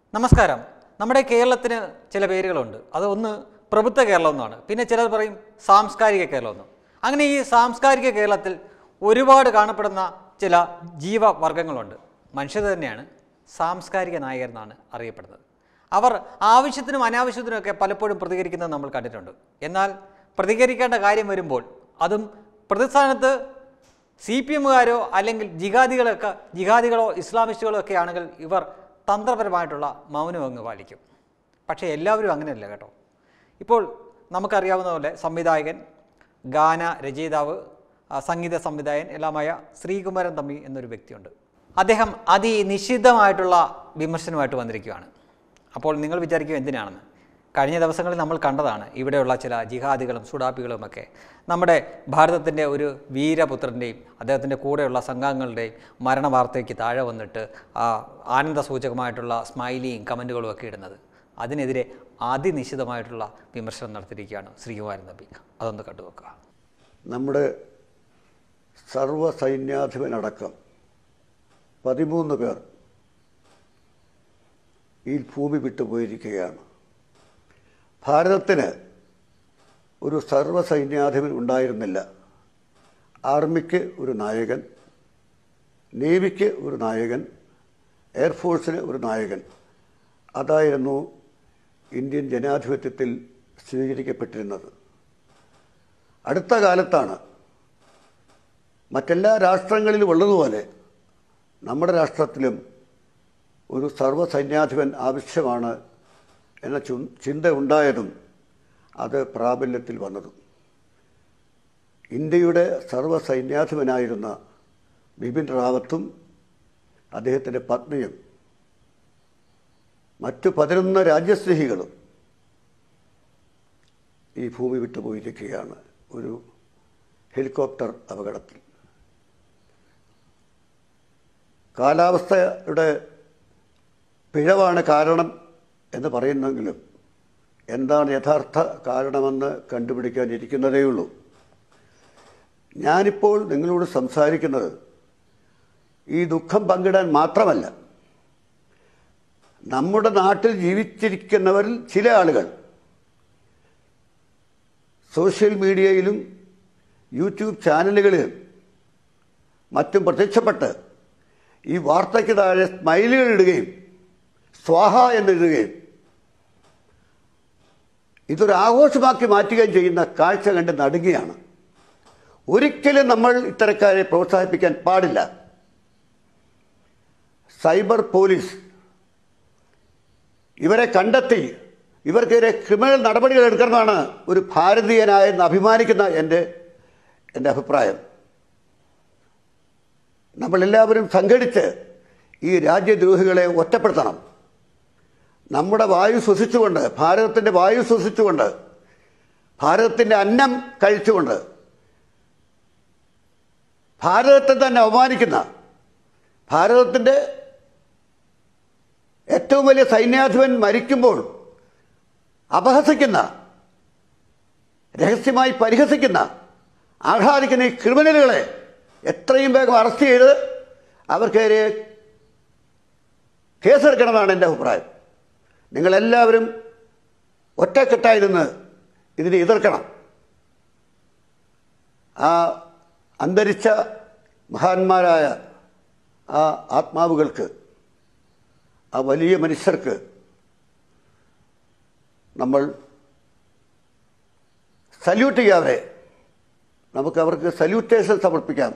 നമസ്കാരം നമ്മുടെ കേരളത്തിന് ചില പേരുകളുണ്ട് അത് ഒന്ന് പ്രബുദ്ധ കേരളം എന്നാണ് പിന്നെ ചിലർ പറയും സാംസ്കാരിക കേരളം എന്നും അങ്ങനെ ഈ സാംസ്കാരിക കേരളത്തിൽ ഒരുപാട് കാണപ്പെടുന്ന ചില ജീവവർഗങ്ങളുണ്ട് മനുഷ്യർ തന്നെയാണ് സാംസ്കാരിക നായകർ എന്നാണ് അറിയപ്പെടുന്നത് അവർ ആവശ്യത്തിനും അനാവശ്യത്തിനുമൊക്കെ പലപ്പോഴും പ്രതികരിക്കുന്നത് നമ്മൾ കണ്ടിട്ടുണ്ട് എന്നാൽ പ്രതികരിക്കേണ്ട കാര്യം വരുമ്പോൾ അതും പ്രതിസ്ഥാനത്ത് സി പി എമ്മുകാരോ അല്ലെങ്കിൽ ജിഹാദികളൊക്കെ ജിഹാദികളോ ഇസ്ലാമിസ്റ്റുകളോ ഒക്കെ ആണെങ്കിൽ ഇവർ തന്ത്രപരമായിട്ടുള്ള മൗനം അങ്ങ് പാലിക്കും പക്ഷേ എല്ലാവരും അങ്ങനെയല്ല കേട്ടോ ഇപ്പോൾ നമുക്കറിയാവുന്ന പോലെ സംവിധായകൻ ഗാന രചയിതാവ് ആ, സംഗീത സംവിധായകൻ എല്ലാമായ ശ്രീകുമാരൻ തമ്പി എന്നൊരു വ്യക്തിയുണ്ട് അദ്ദേഹം അതിനിശ്ചിതമായിട്ടുള്ള വിമർശനമായിട്ട് വന്നിരിക്കുകയാണ് അപ്പോൾ നിങ്ങൾ വിചാരിക്കും എന്തിനാണെന്ന് കഴിഞ്ഞ ദിവസങ്ങളിൽ നമ്മൾ കണ്ടതാണ് ഇവിടെയുള്ള ചില ജിഹാദികളും സുഡാപ്പികളും ഒക്കെ നമ്മുടെ ഭാരതത്തിൻ്റെ ഒരു വീരപുത്രൻ്റെയും അദ്ദേഹത്തിൻ്റെ കൂടെയുള്ള സംഘാംഗങ്ങളുടെയും മരണ വാർത്തയ്ക്ക് താഴെ വന്നിട്ട് ആ ആനന്ദ സൂചകമായിട്ടുള്ള സ്മൈലിയും കമൻറ്റുകളും ഒക്കെ ഇടുന്നത് അതിനെതിരെ അതിനിശ്ചിതമായിട്ടുള്ള വിമർശനം നടത്തിയിരിക്കുകയാണ് ശ്രീകുമാരൻ തമ്പി അതൊന്ന് കണ്ടുനോക്കുക നമ്മുടെ സർവസൈന്യാധിപനടക്കം പതിമൂന്ന് പേർ ഈ ഭൂമി വിട്ടുപോയിരിക്കുകയാണ് ഭാരതത്തിന് ഒരു സർവസൈന്യാധിപൻ ഉണ്ടായിരുന്നില്ല ആർമിക്ക് ഒരു നായകൻ നേവിക്ക് ഒരു നായകൻ എയർഫോഴ്സിന് ഒരു നായകൻ അതായിരുന്നു ഇന്ത്യൻ ജനാധിപത്യത്തിൽ സ്വീകരിക്കപ്പെട്ടിരുന്നത് അടുത്ത കാലത്താണ് മറ്റെല്ലാ രാഷ്ട്രങ്ങളിലും ഉള്ളതുപോലെ നമ്മുടെ രാഷ്ട്രത്തിലും ഒരു സർവ്വസൈന്യാധിപൻ ആവശ്യമാണ് എന്ന ചു- ചിന്ത ഉണ്ടായതും അത് പ്രാബല്യത്തിൽ വന്നതും ഇന്ത്യയുടെ സർവ്വസൈന്യാധിപനായിരുന്ന ബിപിൻ റാവത്തും അദ്ദേഹത്തിൻ്റെ പത്നിയും മറ്റു പതിനൊന്ന് രാജ്യസ്നേഹികളും ഈ ഭൂമി വിട്ടുപോയിരിക്കുകയാണ് ഒരു ഹെലികോപ്റ്റർ അപകടത്തിൽ കാലാവസ്ഥയുടെ പിഴവാണ് കാരണം എന്ന് പറയുന്നെങ്കിലും എന്താണ് യഥാർത്ഥ കാരണമെന്ന് കണ്ടുപിടിക്കാനിരിക്കുന്നതേ ഉള്ളൂ ഞാനിപ്പോൾ നിങ്ങളോട് സംസാരിക്കുന്നത് ഈ ദുഃഖം പങ്കിടാൻ മാത്രമല്ല നമ്മുടെ നാട്ടിൽ ജീവിച്ചിരിക്കുന്നവരിൽ ചില ആളുകൾ സോഷ്യൽ മീഡിയയിലും യൂട്യൂബ് ചാനലുകളിലും മറ്റും പ്രത്യക്ഷപ്പെട്ട് ഈ വാർത്തയ്ക്ക് താഴെ സ്മൈലുകൾ ഇടുകയും സ്വാഹ എന്നെഴുതുകയും ഇതൊരു ആഘോഷമാക്കി മാറ്റുകയും ചെയ്യുന്ന കാഴ്ച കണ്ട് നടുങ്ങുകയാണ് ഒരിക്കലും നമ്മൾ ഇത്തരക്കാരെ പ്രോത്സാഹിപ്പിക്കാൻ പാടില്ല സൈബർ പോലീസ് ഇവരെ കണ്ടെത്തി ഇവർക്കെതിരെ ക്രിമിനൽ നടപടികൾ എടുക്കണമെന്നാണ് ഒരു ഭാരതീയനായെന്ന് അഭിമാനിക്കുന്ന എൻ്റെ എൻ്റെ അഭിപ്രായം നമ്മളെല്ലാവരും സംഘടിച്ച് ഈ രാജ്യദ്രോഹികളെ ഒറ്റപ്പെടുത്തണം നമ്മുടെ വായു ശ്വസിച്ചുകൊണ്ട് ഭാരതത്തിൻ്റെ വായു ശ്വസിച്ചുകൊണ്ട് ഭാരതത്തിൻ്റെ അന്നം കഴിച്ചുകൊണ്ട് ഭാരതത്തെ തന്നെ അവമാനിക്കുന്ന ഭാരതത്തിൻ്റെ ഏറ്റവും വലിയ സൈന്യാധിപൻ മരിക്കുമ്പോൾ അപഹസിക്കുന്ന രഹസ്യമായി പരിഹസിക്കുന്ന ആഹ്ലാദിക്കുന്ന ഈ ക്രിമിനലുകളെ എത്രയും വേഗം അറസ്റ്റ് ചെയ്ത് അവർക്കെതിരെ കേസെടുക്കണമെന്നാണ് എൻ്റെ അഭിപ്രായം നിങ്ങളെല്ലാവരും ഒറ്റക്കെട്ടായി നിന്ന് ഇതിനെ എതിർക്കണം ആ അന്തരിച്ച മഹാന്മാരായ ആ ആത്മാവുകൾക്ക് ആ വലിയ മനുഷ്യർക്ക് നമ്മൾ സല്യൂട്ട് ചെയ്യാതെ നമുക്ക് അവർക്ക് സല്യൂട്ടേഷൻ സമർപ്പിക്കാം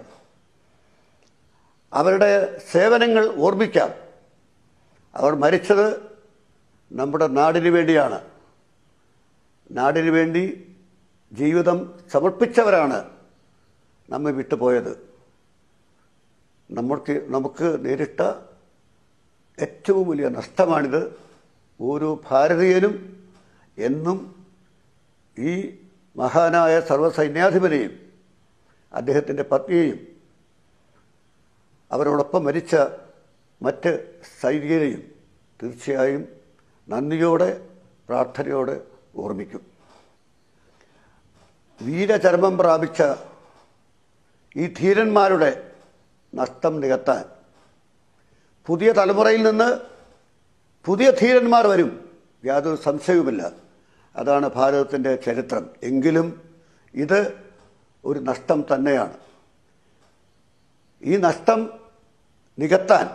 അവരുടെ സേവനങ്ങൾ ഓർമ്മിക്കാം അവർ മരിച്ചത് നമ്മുടെ നാടിനു വേണ്ടിയാണ് നാടിനു വേണ്ടി ജീവിതം സമർപ്പിച്ചവരാണ് നമ്മെ വിട്ടുപോയത് നമുക്ക് നമുക്ക് നേരിട്ട ഏറ്റവും വലിയ നഷ്ടമാണിത് ഓരോ ഭാരതീയനും എന്നും ഈ മഹാനായ സർവ്വസൈന്യാധിപനെയും അദ്ദേഹത്തിൻ്റെ പത്നിയെയും അവരോടൊപ്പം മരിച്ച മറ്റ് സൈനികരെയും തീർച്ചയായും നന്ദിയോടെ പ്രാർത്ഥനയോടെ ഓർമ്മിക്കും വീരചരമം പ്രാപിച്ച ഈ ധീരന്മാരുടെ നഷ്ടം നികത്താൻ പുതിയ തലമുറയിൽ നിന്ന് പുതിയ ധീരന്മാർ വരും യാതൊരു സംശയവുമില്ല അതാണ് ഭാരതത്തിൻ്റെ ചരിത്രം എങ്കിലും ഇത് ഒരു നഷ്ടം തന്നെയാണ് ഈ നഷ്ടം നികത്താൻ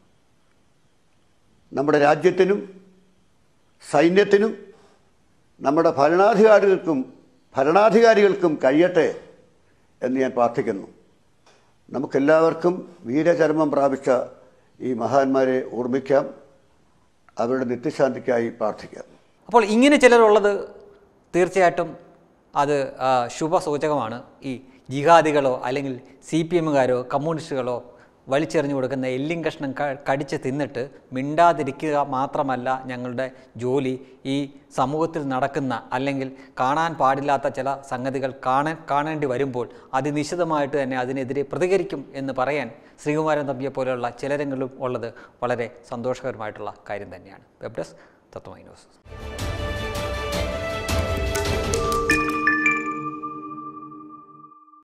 നമ്മുടെ രാജ്യത്തിനും സൈന്യത്തിനും നമ്മുടെ ഭരണാധികാരികൾക്കും ഭരണാധികാരികൾക്കും കഴിയട്ടെ എന്ന് ഞാൻ പ്രാർത്ഥിക്കുന്നു നമുക്കെല്ലാവർക്കും വീരചരമം പ്രാപിച്ച ഈ മഹാന്മാരെ ഓർമ്മിക്കാം അവരുടെ നിത്യശാന്തിക്കായി പ്രാർത്ഥിക്കാം അപ്പോൾ ഇങ്ങനെ ചിലരുള്ളത് തീർച്ചയായിട്ടും അത് ആ, ശുഭസൂചകമാണ് ഈ ജിഹാദികളോ അല്ലെങ്കിൽ സി പി എമ്മുകാരോ കമ്മ്യൂണിസ്റ്റുകളോ വലിച്ചെറിഞ്ഞു കൊടുക്കുന്ന എല്ലിൻ കഷ്ണം ക- കടിച്ച് തിന്നിട്ട് മിണ്ടാതിരിക്കുക മാത്രമല്ല ഞങ്ങളുടെ ജോലി ഈ സമൂഹത്തിൽ നടക്കുന്ന അല്ലെങ്കിൽ കാണാൻ പാടില്ലാത്ത ചില സംഗതികൾ കാണാൻ കാണേണ്ടി വരുമ്പോൾ അതിനിശ്ചിതമായിട്ട് തന്നെ അതിനെതിരെ പ്രതികരിക്കും എന്ന് പറയാൻ ശ്രീകുമാരൻ തമ്പിയെ പോലെയുള്ള ചിലരെങ്കിലും ഉള്ളത് വളരെ സന്തോഷകരമായിട്ടുള്ള കാര്യം തന്നെയാണ് വെബ് ഡെസ്ക് തത്വമൈ ന്യൂസ്